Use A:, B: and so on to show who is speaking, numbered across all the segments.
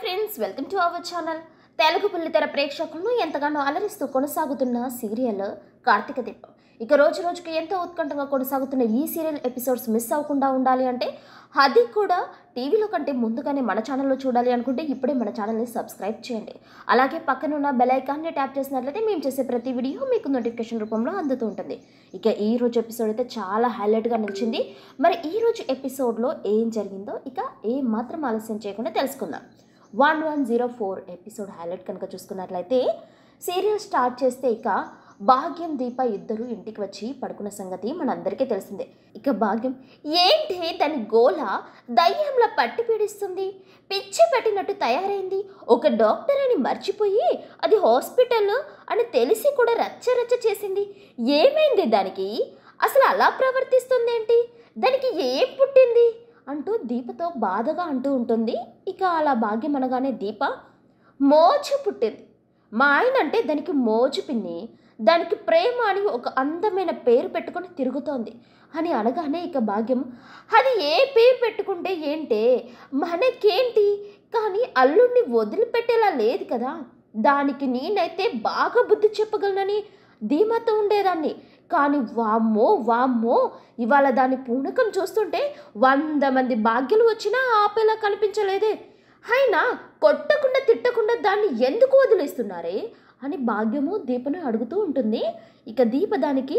A: friends welcome to our channel Telugu పుల్లితెర ప్రేక్షకులను ఎంతగానో అలరిస్తూ కొనసాగుతున్న సీరియల్ కార్తీక దీపం ఇక రోజు రోజుకి ఎంతో ఉత్కంఠంగా కొనసాగుతున్న ఈ సీరియల్ ఎపిసోడ్స్ మిస్ అవ్వకుండా ఉండాలి అంటే అది కూడా టీవీలో కంటే ముందుగానే మన ఛానల్లో చూడాలి అనుకుంటే ఇప్పుడే మన ఛానల్ని సబ్స్క్రైబ్ చేయండి అలాగే పక్కన ఉన్న బెల్ ఐకాన్ని ట్యాప్ చేసినట్లయితే మేము చేసే ప్రతి వీడియో మీకు నోటిఫికేషన్ రూపంలో అందుతూ ఉంటుంది ఇక ఈ రోజు ఎపిసోడ్ అయితే చాలా హైలైట్గా నిలిచింది మరి ఈ రోజు ఎపిసోడ్లో ఏం జరిగిందో ఇక ఏం మాత్రం ఆలస్యం చేయకుండా తెలుసుకుందాం one one zero four episode highlight కనుక చూసుకున్నట్లయితే సీరియల్ స్టార్ట్ చేస్తే ఇక భాగ్యం దీప ఇద్దరు ఇంటికి వచ్చి పడుకున్న సంగతి మనందరికీ తెలిసిందే ఇక భాగ్యం ఏంటి దాని గోల దయ్యంలా పట్టి పీడిస్తుంది పిచ్చి పెట్టినట్టు తయారైంది ఒక డాక్టర్ అని మర్చిపోయి అది హాస్పిటల్ అని తెలిసి కూడా రచ్చ రచ్చ చేసింది ఏమైంది దానికి అసలు అలా ప్రవర్తిస్తుందేంటి దానికి ఏం పుట్టింది అంటూ దీపతో బాధగా అంటూ ఉంటుంది ఇక అలా భాగ్యం అనగానే దీప మోజు పుట్టింది మా ఆయన అంటే దానికి మోజు పిన్ని దానికి ప్రేమ అని ఒక అందమైన పేరు పెట్టుకొని తిరుగుతోంది అని అనగానే ఇక భాగ్యం అది ఏ పేరు పెట్టుకుంటే ఏంటే మనకేంటి కానీ అల్లుడిని వదిలిపెట్టేలా లేదు కదా దానికి నేనైతే బాగా బుద్ధి చెప్పగలనని ధీమాతో ఉండేదాన్ని కానీ వామ్మో వామ్మో ఇవాళ దాని పూనకం చూస్తుంటే వంద మంది భాగ్యులు వచ్చినా ఆపేలా కనిపించలేదే అయినా కొట్టకుండా తిట్టకుండా దాన్ని ఎందుకు వదిలేస్తున్నారే అని భాగ్యము దీపను అడుగుతూ ఉంటుంది ఇక దీప దానికి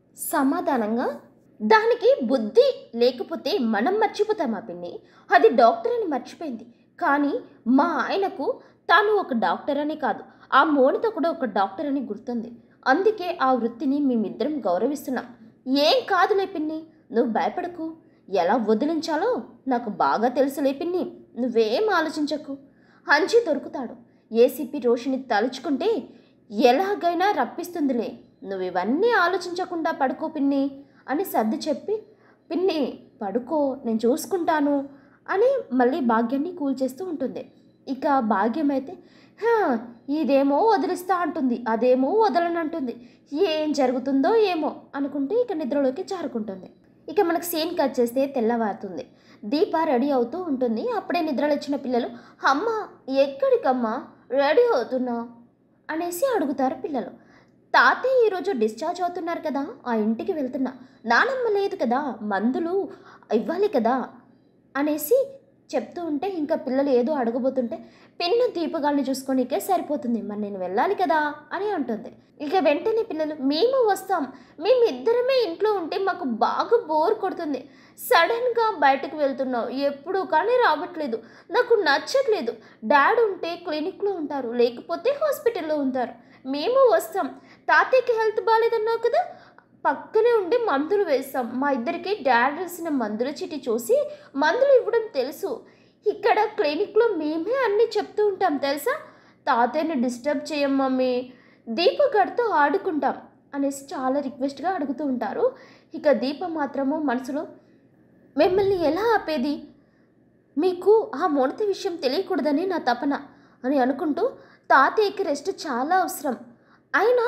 A: సమాధానంగా దానికి బుద్ధి లేకపోతే మనం మర్చిపోతామా పిన్ని అది డాక్టర్ అని మర్చిపోయింది కానీ మా ఆయనకు తాను ఒక డాక్టర్ అని కాదు ఆ మోనిత కూడా ఒక డాక్టర్ అని గుర్తుంది అందుకే ఆ వృత్తిని మేమిద్దరం గౌరవిస్తున్నాం ఏం కాదులే పిన్ని నువ్వు భయపడకు ఎలా వదిలించాలో నాకు బాగా తెలుసులే పిన్ని నువ్వేం ఆలోచించకు హంచి దొరుకుతాడు ఏసీపీ రోషిని తలుచుకుంటే ఎలాగైనా రప్పిస్తుందిలే నువ్వు ఇవన్నీ ఆలోచించకుండా పడుకో పిన్ని అని సర్ది చెప్పి పిన్ని పడుకో నేను చూసుకుంటాను అని మళ్ళీ భాగ్యాన్ని కూల్చేస్తూ ఉంటుంది ఇక భాగ్యం అయితే "హా, ఇదేమో వదిలిస్తా అంటుంది అదేమో వదలనంటుంది ఏం జరుగుతుందో ఏమో అనుకుంటే ఇక నిద్రలోకి జారుకుంటుంది ఇక మనకు సీన్ కట్ చేస్తే తెల్లవారుతుంది దీప రెడీ అవుతూ ఉంటుంది అప్పుడే నిద్రలు వచ్చిన పిల్లలు అమ్మ ఎక్కడికమ్మా రెడీ అవుతున్నావు అనేసి అడుగుతారు పిల్లలు తాతయ్య ఈరోజు డిశ్చార్జ్ అవుతున్నారు కదా ఆ ఇంటికి వెళ్తున్నా నానమ్మ లేదు కదా మందులు ఇవ్వాలి కదా అనేసి చెప్తూ ఉంటే ఇంకా పిల్లలు ఏదో అడగబోతుంటే పెన్ను దీపగాల్ని చూసుకోనికే సరిపోతుంది మరి నేను వెళ్ళాలి కదా అని అంటుంది ఇక వెంటనే పిల్లలు మేము వస్తాం మేము ఇద్దరమే ఇంట్లో ఉంటే మాకు బాగా బోర్ కొడుతుంది సడన్గా బయటకు వెళ్తున్నావు ఎప్పుడు కానీ రావట్లేదు నాకు నచ్చట్లేదు డాడ్ ఉంటే క్లినిక్లో ఉంటారు లేకపోతే హాస్పిటల్లో ఉంటారు మేము వస్తాం తాతయ్యకి హెల్త్ బాగాలేదన్నావు కదా పక్కనే ఉండి మందులు వేస్తాం మా ఇద్దరికి డాడ్ రాసిన మందుల చీటి చూసి మందులు ఇవ్వడం తెలుసు ఇక్కడ క్లినిక్లో మేమే అన్నీ చెప్తూ ఉంటాం తెలుసా తాతయ్యని డిస్టర్బ్ చేయం మమ్మీ దీపగడితో ఆడుకుంటాం అనేసి చాలా రిక్వెస్ట్గా అడుగుతూ ఉంటారు ఇక దీప మాత్రము మనసులో మిమ్మల్ని ఎలా ఆపేది మీకు ఆ మొనతి విషయం తెలియకూడదని నా తపన అని అనుకుంటూ తాతయ్యకి రెస్ట్ చాలా అవసరం అయినా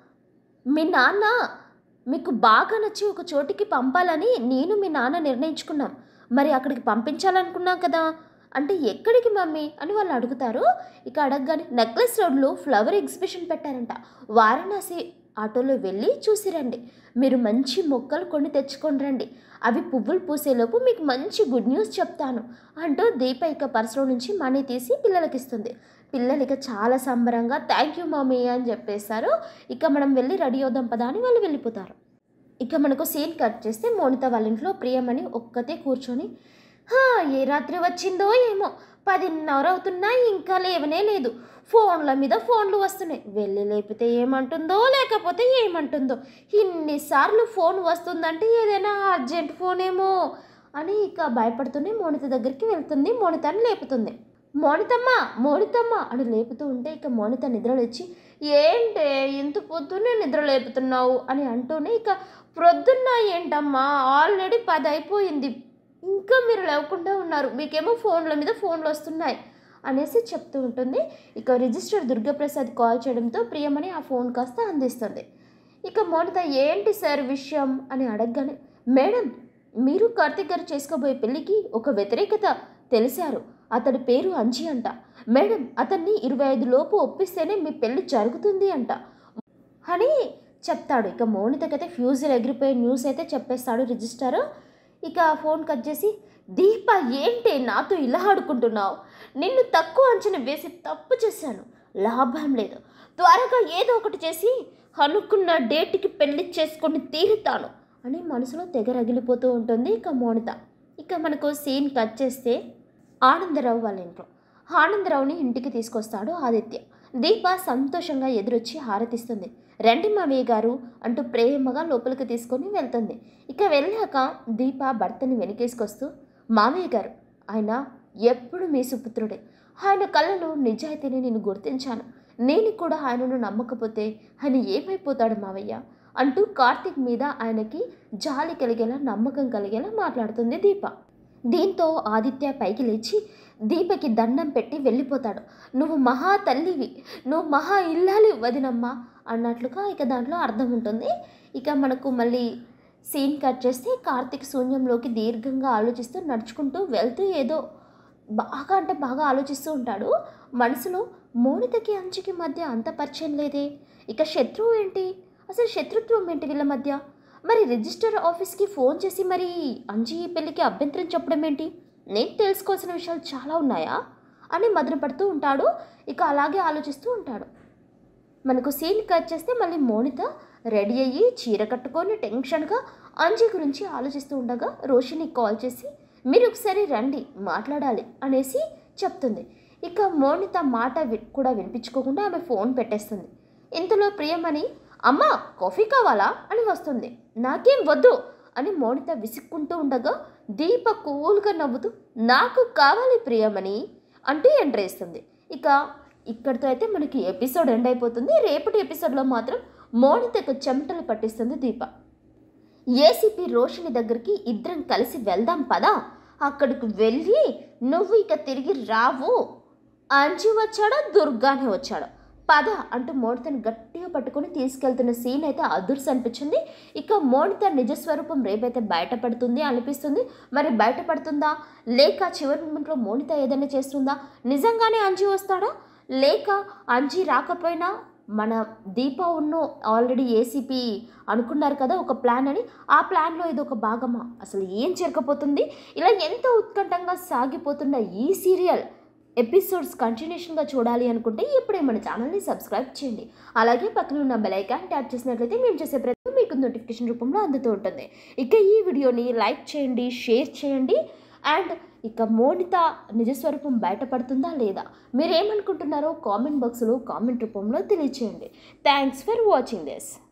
A: మీ నాన్న మీకు బాగా నచ్చి ఒక చోటికి పంపాలని నేను మీ నాన్న నిర్ణయించుకున్నాం మరి అక్కడికి పంపించాలనుకున్నాం కదా అంటే ఎక్కడికి మమ్మీ అని వాళ్ళు అడుగుతారు ఇక అడగగానే నెక్లెస్ రోడ్లో ఫ్లవర్ ఎగ్జిబిషన్ పెట్టారంట వారణాసి ఆటోలో వెళ్ళి చూసి రండి మీరు మంచి మొక్కలు కొని తెచ్చుకొని రండి అవి పువ్వులు పూసేలోపు మీకు మంచి గుడ్ న్యూస్ చెప్తాను అంటూ దీప ఇక పర్సులో నుంచి మనీ తీసి పిల్లలకి ఇస్తుంది పిల్లలు ఇక చాలా సంబరంగా థ్యాంక్ యూ మమ్మీ అని చెప్పేస్తారు ఇక మనం వెళ్ళి రెడీ అవుదాం పదా అని వాళ్ళు వెళ్ళిపోతారు ఇక మనకు సీన్ కట్ చేస్తే మోనిత వాళ్ళ ఇంట్లో ప్రియమని ఒక్కతే కూర్చొని "హా, ఏ రాత్రి వచ్చిందో ఏమో పదిన్నర అవుతున్నా ఇంకా లేవనే లేదు ఫోన్ల మీద ఫోన్లు వస్తున్నాయి వెళ్ళి లేపితే ఏమంటుందో లేకపోతే ఏమంటుందో ఇన్నిసార్లు ఫోన్ వస్తుందంటే ఏదైనా అర్జెంట్ ఫోన్ ఏమో అని ఇక భయపడుతూనే మోనిత దగ్గరికి వెళ్తుంది మోనితని లేపుతుంది మోనితమ్మ మోనితమ్మ అని లేపుతూ ఉంటే ఇక మోనిత నిద్రలు వచ్చి ఏంటే ఇంత పొద్దున్నే నిద్ర లేపుతున్నావు అని అంటూనే ఇక ప్రొద్దున్న ఏంటమ్మా ఆల్రెడీ పది అయిపోయింది ఇంకా మీరు లేవకుండా ఉన్నారు మీకేమో ఫోన్ల మీద ఫోన్లు వస్తున్నాయి అనేసి చెప్తూ ఉంటుంది ఇక రిజిస్టర్ దుర్గాప్రసాద్ కాల్ చేయడంతో ప్రియమని ఆ ఫోన్ కాస్త అందిస్తుంది ఇక మోనిత ఏంటి సార్ విషయం అని అడగగానే మేడం మీరు కార్తీక్ గారు చేసుకోబోయే పెళ్ళికి ఒక వ్యతిరేకత తెలిసారు అతడి పేరు అంజీ అంట మేడం అతన్ని ఇరవై ఐదు లోపు ఒప్పిస్తేనే మీ పెళ్లి జరుగుతుంది అంట అని చెప్తాడు ఇక మౌనితకైతే ఫ్యూజులు ఎగిరిపోయే న్యూస్ అయితే చెప్పేస్తాడు రిజిస్టర్ ఇక ఫోన్ కట్ చేసి దీప ఏంటి నాతో ఇలా ఆడుకుంటున్నావు నిన్ను తక్కువ అంచనా వేసి తప్పు చేశాను లాభం లేదు త్వరగా ఏదో ఒకటి చేసి అనుకున్న డేట్కి పెళ్లి చేసుకొని తీరుతాను అని మనసులో తెగ రగిలిపోతూ ఉంటుంది ఇక మౌనిత ఇక మనకు సీన్ కట్ చేస్తే ఆనందరావు వాళ్ళ ఇంట్లో ఆనందరావుని ఇంటికి తీసుకొస్తాడు ఆదిత్య దీప సంతోషంగా ఎదురొచ్చి హారతిస్తుంది రండి మావయ్య గారు అంటూ ప్రేమగా లోపలికి తీసుకొని వెళ్తుంది ఇక వెళ్ళాక దీప భర్తని వెనకేసుకొస్తూ మామయ్య గారు ఆయన ఎప్పుడు మీ సుపుత్రుడే ఆయన కళ్ళలో నిజాయితీని నేను గుర్తించాను నేను కూడా ఆయనను నమ్మకపోతే ఆయన ఏమైపోతాడు మావయ్య అంటూ కార్తీక్ మీద ఆయనకి జాలి కలిగేలా నమ్మకం కలిగేలా మాట్లాడుతుంది దీప దీంతో ఆదిత్య పైకి లేచి దీపకి దండం పెట్టి వెళ్ళిపోతాడు నువ్వు మహా తల్లివి నువ్వు మహా ఇల్లాలి వదినమ్మా అన్నట్లుగా ఇక దాంట్లో అర్థం ఉంటుంది ఇక మనకు మళ్ళీ సీన్ కట్ చేస్తే కార్తీక్ శూన్యంలోకి దీర్ఘంగా ఆలోచిస్తూ నడుచుకుంటూ వెళ్తూ ఏదో బాగా అంటే బాగా ఆలోచిస్తూ ఉంటాడు మనసులో మౌనితకి అంచుకి మధ్య అంత పరిచయం లేదే ఇక శత్రువు ఏంటి అసలు శత్రుత్వం ఏంటి వీళ్ళ మధ్య మరి రిజిస్టర్ ఆఫీస్కి ఫోన్ చేసి మరి అంజీ ఈ పెళ్ళికి అభ్యంతరం చెప్పడం ఏంటి నేను తెలుసుకోవాల్సిన విషయాలు చాలా ఉన్నాయా అని మదనపడుతూ ఉంటాడు ఇక అలాగే ఆలోచిస్తూ ఉంటాడు మనకు సీన్ కట్ చేస్తే మళ్ళీ మౌనిత రెడీ అయ్యి చీర కట్టుకొని టెన్షన్గా అంజీ గురించి ఆలోచిస్తూ ఉండగా రోషిని కాల్ చేసి మీరు ఒకసారి రండి మాట్లాడాలి అనేసి చెప్తుంది ఇక మౌనిత మాట వి- కూడా వినిపించుకోకుండా ఆమె ఫోన్ పెట్టేస్తుంది ఇంతలో ప్రియమణి అమ్మా కాఫీ కావాలా అని వస్తుంది నాకేం వద్దు అని మౌనిత విసుక్కుంటూ ఉండగా దీప కూల్గా నవ్వుతూ నాకు కావాలి ప్రియమణి అంటూ ఎంటర్ వేస్తుంది ఇక ఇక్కడితో అయితే మనకి ఎపిసోడ్ ఎండ్ అయిపోతుంది రేపటి ఎపిసోడ్లో మాత్రం మౌనితకు చెమటలు పట్టిస్తుంది దీప ఏసీపీ రోషిని దగ్గరికి ఇద్దరం కలిసి వెళ్దాం పదా అక్కడికి వెళ్ళి నువ్వు ఇక తిరిగి రావు అంజి వచ్చాడో దుర్గానే వచ్చాడో పద అంటూ మోనితను గట్టిగా పట్టుకొని తీసుకెళ్తున్న సీన్ అయితే అదుర్స్ అనిపించింది ఇక మోనిత నిజస్వరూపం రేపైతే బయటపడుతుంది అనిపిస్తుంది మరి బయటపడుతుందా లేక చివరి మూమెంట్లో మోనిత ఏదైనా చేస్తుందా నిజంగానే అంజి వస్తాడా లేక అంజి రాకపోయినా మన దీప ఉన్న ఆల్రెడీ ఏసీపీ అనుకున్నారు కదా ఒక ప్లాన్ అని ఆ ప్లాన్లో ఇది ఒక భాగమా అసలు ఏం జరగబోతుంది ఇలా ఎంతో ఉత్కంఠంగా సాగిపోతున్న ఈ సీరియల్ ఎపిసోడ్స్ కంటిన్యూషన్గా చూడాలి అనుకుంటే ఇప్పుడే మన ఛానల్ని సబ్స్క్రైబ్ చేయండి అలాగే పక్కన ఉన్న బెల్ ఐకాన్ ట్యాప్ చేసినట్లయితే మేము చేసే ప్రతి మీకు నోటిఫికేషన్ రూపంలో అందుతూ ఉంటుంది ఇక ఈ వీడియోని లైక్ చేయండి షేర్ చేయండి అండ్ ఇక మోనిత నిజస్వరూపం బయటపడుతుందా లేదా మీరేమనుకుంటున్నారో కామెంట్ బాక్స్లో కామెంట్ రూపంలో తెలియచేయండి థ్యాంక్స్ ఫర్ వాచింగ్ దిస్